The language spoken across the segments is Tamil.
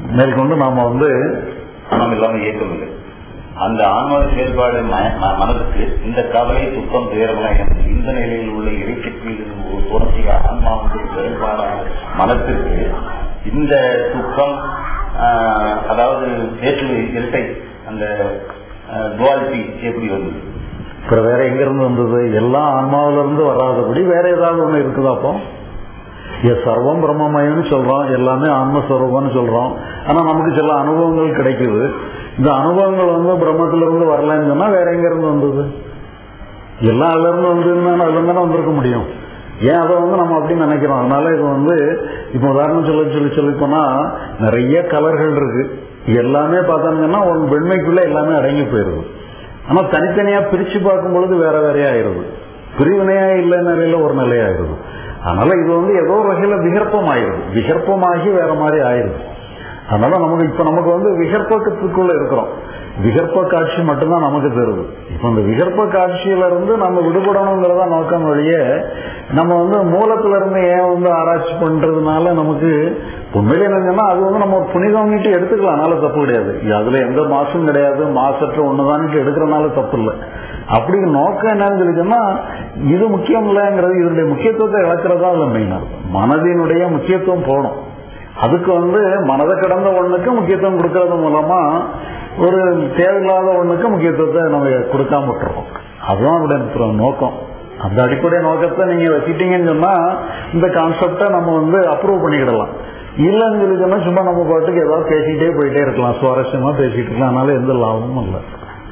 மேற்கொண்டு நாம வந்து மனம் இல்லாமல் இயக்கம் இல்லை அந்த ஆன்ம செயல்பாடு ம- ம- மனதுக்கு இந்த கவலை துக்கம் துயரமெல்லாம் எனக்கு இந்த நிலையில் உள்ள இறைச்சத்தில் தோன்றிய ஆன்மாவுடைய செயல்பாடான மனத்திற்கு இந்த துக்கம் ஆஹ், அதாவது வேற்று இரட்டை அந்த துவாலிட்டி எப்படி வந்தது அப்புறம் வேற எங்க இருந்து வந்தது எல்லாம் ஆன்மாவில இருந்து வராதபடி வேற ஏதாவது ஒண்ணு இருக்குதா அப்போ இது சர்வம் பிரம்மமயம்னு சொல்றோம் எல்லாமே ஆன்மஸ்வரூபம்னு சொல்றோம் ஆனா நமக்கு சில அனுபவங்கள் கிடைக்குது இந்த அனுபவங்கள் வந்து பிரம்மத்துல இருந்து வரலன்னு சொன்னா வேற எங்க இருந்து வந்தது எல்லாம் அதுல இருந்து வந்ததுன்னா அதுல இருந்து தானே வந்திருக்க முடியும் ஏன் அதை வந்து நம்ம அப்படி நினைக்கிறோம் அதனால இது வந்து இப்போ உதாரணம் சொல்லி சொல்லி சொல்லி போனா நிறைய கலர்கள் இருக்கு எல்லாமே பார்த்தாங்கன்னா ஒரு வெண்மைக்குள்ள எல்லாமே அடங்கி போயிருது ஆனா தனித்தனியா பிரிச்சு பார்க்கும் பொழுது வேற வேறையா ஆயிருது பிரிவினையா இல்லை நிலையில ஒரு நிலையாயிருது அதனால இது வந்து ஏதோ ஒரு வகையில விகற்பம் ஆயிருது விகற்பமாகி வேற மாதிரி ஆயிருது அதனால நமக்கு இப்ப நமக்கு வந்து விகற்பத்துக்குள்ள இருக்கிறோம் விகற்ப காட்சி மட்டும்தான் நமக்கு தருது இப்ப இந்த விகற்ப காட்சியில இருந்து நம்ம விடுபடணுங்கிறதா நோக்கம் வழிய நம்ம வந்து மூலத்துல இருந்து ஏன் வந்து ஆராய்ச்சி பண்றதுனால நமக்கு உண்மையிலே என்னங்கன்னா அது வந்து நம்ம ஒரு புனிதம்னுட்டு எடுத்துக்கலாம் அதனால தப்பு கிடையாது அதுல எந்த மாசும் கிடையாது மாசற்ற ஒண்ணுதான்ட்டு எடுக்கிறனால தப்பு இல்லை அப்படி நோக்கம் என்னன்னு சொல்லி சொன்னா இது முக்கியம் இல்லைங்கிறது இதனுடைய முக்கியத்துவத்தை இழக்கிறதா அதுல மெயினா இருக்கும் மனதினுடைய முக்கியத்துவம் போகணும் அதுக்கு வந்து மனதை கடந்த ஒண்ணுக்கு முக்கியத்துவம் கொடுக்கறது மூலமா ஒரு தேவையில்லாத ஒண்ணுக்கு முக்கியத்துவத்தை நம்ம கொடுக்காம விட்டுறோம் அதுதான் அதோட நோக்கம் அந்த அடிப்படை நோக்கத்தை நீங்க வச்சுட்டீங்கன்னு சொன்னா இந்த கான்செப்டை நம்ம வந்து அப்ரூவ் பண்ணிக்கிடலாம் இல்லைன்னு சொல்லி சொன்னா சும்மா நம்ம பாட்டுக்கு ஏதாவது பேசிக்கிட்டே போயிட்டே இருக்கலாம் சுவாரஸ்யமா பேசிட்டு இருக்கலாம் அதனால எந்த லாபமும் இல்லை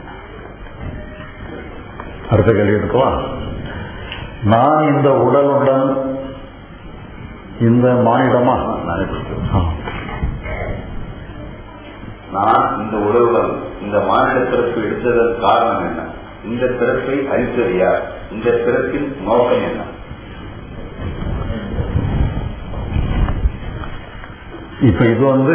அடுத்த கேள்வி எடுக்கவா நான் இந்த உடலுடன் இந்த மானிடமா நானே சொல்றேன். ஆ. நான் இந்த உடலுடன் இந்த மாநில பிறப்பு எடுத்ததன் காரணம் என்ன இந்த பிறப்பை அழித்தது யார் இந்த பிறப்பின் நோக்கம் என்ன இப்ப இது வந்து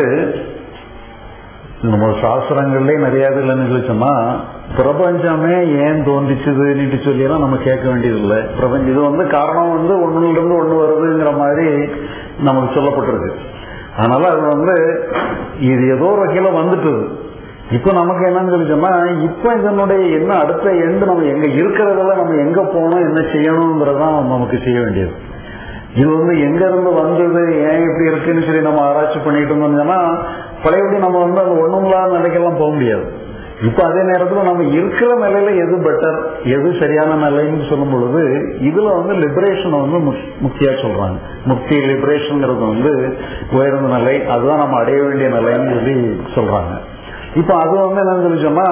நம்ம சாஸ்திரங்கள்லயே நிறைய இதுல சொல்லி சொன்னா பிரபஞ்சமே ஏன் தோன்றிச்சதுன்னு சொல்லி எல்லாம் நம்ம கேட்க வேண்டியதில்லை பிரபஞ்சம் இது வந்து காரணம் வந்து ஒண்ணுல இருந்து ஒண்ணு வருதுங்கிற மாதிரி நமக்கு சொல்லப்பட்டிருக்கு அதனால அது வந்து இது ஏதோ ஒரு வகையில வந்துட்டுது இப்ப நமக்கு என்னன்னு சொல்லி சொன்னா இப்ப இதனுடைய என்ன அடுத்த எண்டு நம்ம எங்க இருக்கிறதுல நம்ம எங்க போகணும் என்ன செய்யணுங்கிறதான் நமக்கு செய்ய வேண்டியது இது வந்து எங்க இருந்து வந்தது ஏன் இப்படி இருக்குன்னு சொல்லி நம்ம ஆராய்ச்சி பண்ணிட்டு இருந்தோம்னா பழையபடி நம்ம வந்து அந்த ஒண்ணுமில்லாத நிலைக்கெல்லாம் போக முடியாது இப்ப அதே நேரத்துல நம்ம இருக்கிற நிலையில எது பெட்டர் எது சரியான நிலைன்னு சொல்லும் பொழுது இதுல வந்து லிபரேஷனை வந்து முக்- முக்கியா சொல்றாங்க முக்தி லிபரேஷன்ங்கிறது வந்து உயர்ந்த நிலை அதுதான் நம்ம அடைய வேண்டிய நிலைன்னு சொல்லி சொல்றாங்க இப்ப அது வந்து என்னன்னு சொல்லி சொன்னா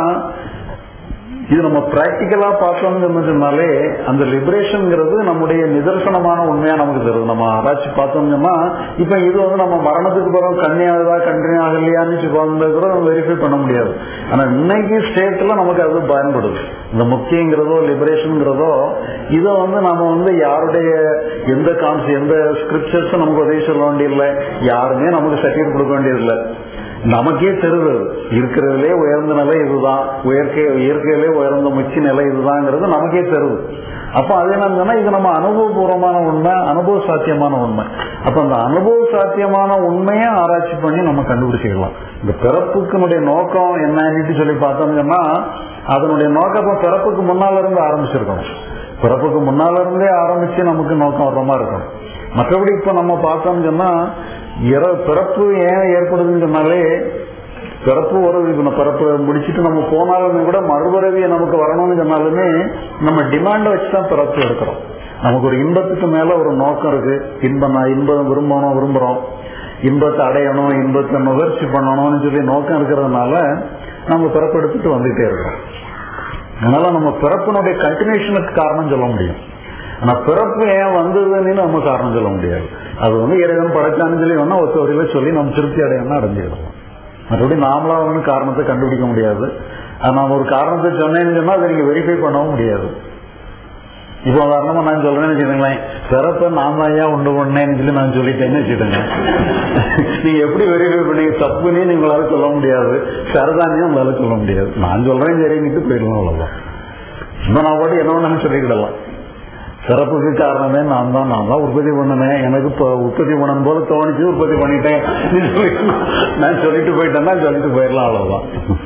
இது நம்ம பிராக்டிக்கலா பார்த்தோம்னு சொன்னாலே அந்த லிபரேஷன்ங்கிறது நம்முடைய நிதர்சனமான உண்மையா நமக்கு தருது நம்ம ஆராய்ச்சி பார்த்தோம்னா இப்ப இது வந்து நம்ம மரணத்துக்கு பிறகு கண்ணியாகுதா கண்ணி ஆகலையான்னு கூட நம்ம வெரிஃபை பண்ண முடியாது ஆனா இன்னைக்கு ஸ்டேட்ல நமக்கு அது பயன்படுது இந்த முக்கியங்கிறதோ லிபரேஷன்ங்கிறதோ இதை வந்து நம்ம வந்து யாருடைய எந்த கான்ஸ் எந்த ஸ்கிரிப்சர்ஸும் நமக்கு உதவி சொல்ல வேண்டியதில்லை யாருமே நமக்கு சர்டிஃபிகேட் கொடுக்க வேண்டியதில்லை நமக்கே தெரியுது இருக்கிறதுலே உயர்ந்த நிலை இதுதான் உயர்க்கை இயற்கையிலே உயர்ந்த முச்சி நிலை இதுதாங்கிறது நமக்கே தெரியுது அப்ப அது என்னன்னா இது நம்ம அனுபவபூர்வமான உண்மை அனுபவ சாத்தியமான உண்மை அப்ப அந்த அனுபவ சாத்தியமான உண்மையை ஆராய்ச்சி பண்ணி நம்ம கண்டுபிடிச்சிக்கலாம் இந்த பிறப்புக்குனுடைய நோக்கம் என்னன்னு சொல்லி பார்த்தோம்னா அதனுடைய நோக்கத்தை பிறப்புக்கு முன்னால இருந்து ஆரம்பிச்சிருக்கணும் பிறப்புக்கு முன்னால இருந்தே ஆரம்பிச்சு நமக்கு நோக்கம் வர்ற மாதிரி இருக்கணும் மற்றபடி இப்ப நம்ம பார்த்தோம்னு சொன்னா இற- பிறப்பு ஏன் ஏற்படுதுன்னு சொன்னாலே பிறப்பு ஒரு இப்ப பிறப்பு முடிச்சிட்டு நம்ம போனாலுமே கூட மறுபிறவி நமக்கு வரணும்னு சொன்னாலுமே நம்ம டிமாண்டை வச்சு தான் பிறப்பு எடுக்கிறோம் நமக்கு ஒரு இன்பத்துக்கு மேல ஒரு நோக்கம் இருக்கு இன்பம் நான் இன்பம் விரும்பணும் விரும்புறோம் இன்பத்தை அடையணும் இன்பத்தை நுகர்ச்சி பண்ணணும்னு சொல்லி நோக்கம் இருக்கிறதுனால நம்ம பிறப்பு எடுத்துட்டு வந்துட்டே இருக்கிறோம் அதனால நம்ம பிறப்பினுடைய கண்டினியூஷனுக்கு காரணம் சொல்ல முடியும் ஆனா பிறப்பு ஏன் வந்ததுன்னு நம்ம காரணம் சொல்ல முடியாது அது வந்து இறைவன் படைச்சான்னு சொல்லி வேணா ஒத்த வரையில சொல்லி நம்ம திருப்தி அடையணும்னா அடைஞ்சிடலாம் மறுபடி நாமளா வந்து காரணத்தை கண்டுபிடிக்க முடியாது அது நாம ஒரு காரணத்தை சொன்னேன்னு சொன்னா அதை நீங்க வெரிஃபை பண்ணவும் முடியாது இப்போ உதாரணமா நான் சொல்றேன்னு வச்சுக்கோங்களேன் பிறப்ப நான் தான் ஏன் உண்டு பண்ணேன்னு சொல்லி நான் சொல்லிட்டேன்னு வச்சுக்கோங்க நீங்க எப்படி வெரிஃபை பண்ணீங்க தப்புன்னு உங்களால சொல்ல முடியாது சரிதானே உங்களால சொல்ல முடியாது நான் சொல்றேன் சரின்னுட்டு போயிடலாம் அவ்வளவுதான் சும்மா நான் பாட்டு என்ன வேணாலும் சொல்லிக்கிடலாம் பிறப்புக்கு காரணமே நான் தான் நான் தான் உற்பத்தி பண்ணினேன் எனக்கு இப்போ உற்பத்தி பண்ணணும் போல தோணிச்சு உற்பத்தி பண்ணிட்டேன் நீ சொல்லி- நான் சொல்லிட்டு போயிட்டேன்னா சொல்லிட்டு போயிடலாம் அவ்வளவுதான்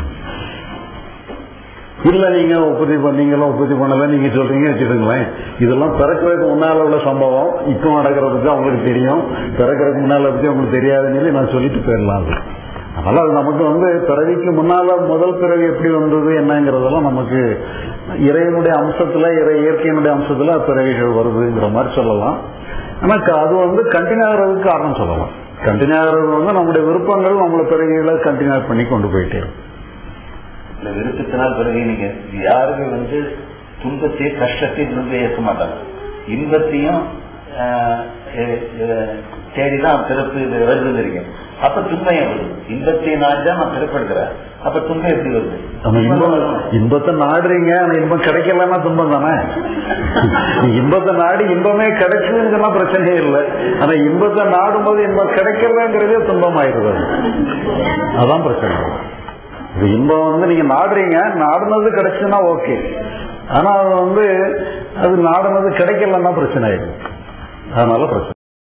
இல்ல நீங்க உற்பத்தி பண்ணீங்களோ உற்பத்தி பண்ணல நீங்க சொல்றீங்க வச்சுக்கோங்களேன் இதெல்லாம் பிறக்கிறதுக்கு முன்னால உள்ள சம்பவம் இப்போ நடக்கிறத பத்தி அவங்களுக்கு தெரியும் பிறக்கிறதுக்கு முன்னால பத்தி அவங்களுக்கு தெரியாதுன்னு சொல்லி நான் சொல்லிட்டு போயிடலாம் அது அதனால அது நமக்கு வந்து பிறவிக்கு முன்னால முதல் பிறவி எப்படி வந்தது என்னங்கிறதெல்லாம் நமக்கு இறைவனுடைய அம்சத்துல இறை இயற்கையினுடைய அம்சத்துல பிறவிகள் வருதுங்கிற மாதிரி சொல்லலாம் ஆனா க- அது வந்து கண்டினியூ ஆகிறதுக்கு காரணம் சொல்லலாம் கண்டினியூ ஆகிறது வந்து நம்முடைய விருப்பங்கள் நம்மளை பிறவிகளை கண்டினியூ பண்ணி கொண்டு போயிட்டே இருக்கும் இந்த விருப்பத்தினால் பிறகு நீங்க யாருமே வந்து துன்பத்தையும் கஷ்டத்தையும் விரும்ப ஏற்க மாட்டாங்க இன்பத்தையும் ஆஹ், எ- எ- தேடிதான் பிறப்பு இது வருதுங்கிறீங்க அப்ப துன்பம் ஏன் வருது இன்பத்தை நான் தான் நான் பிறப்பெடுக்கிறேன் அப்ப துன்பம் எப்படி வருது நம்ம இன்பம் இன்பத்தை நாடுறீங்க ஆனா இன்பம் கிடைக்கலன்னா துன்பம் தானே நீ இன்பத்தை நாடி இன்பமே கிடைக்குதுங்கன்னா பிரச்சனையே இல்லை ஆனா இன்பத்தை நாடும்போது இன்பம் கிடைக்கலங்கிறதே துன்பம் ஆயிடுது அது. அதான் பிரச்சனை இது இன்பம் வந்து நீங்க நாடுறீங்க நாடுனது கிடைச்சுன்னா ஓகே ஆனா அது வந்து அது நாடுனது கிடைக்கலன்னா பிரச்சனை ஆயிடும் அதனால பிரச்சனை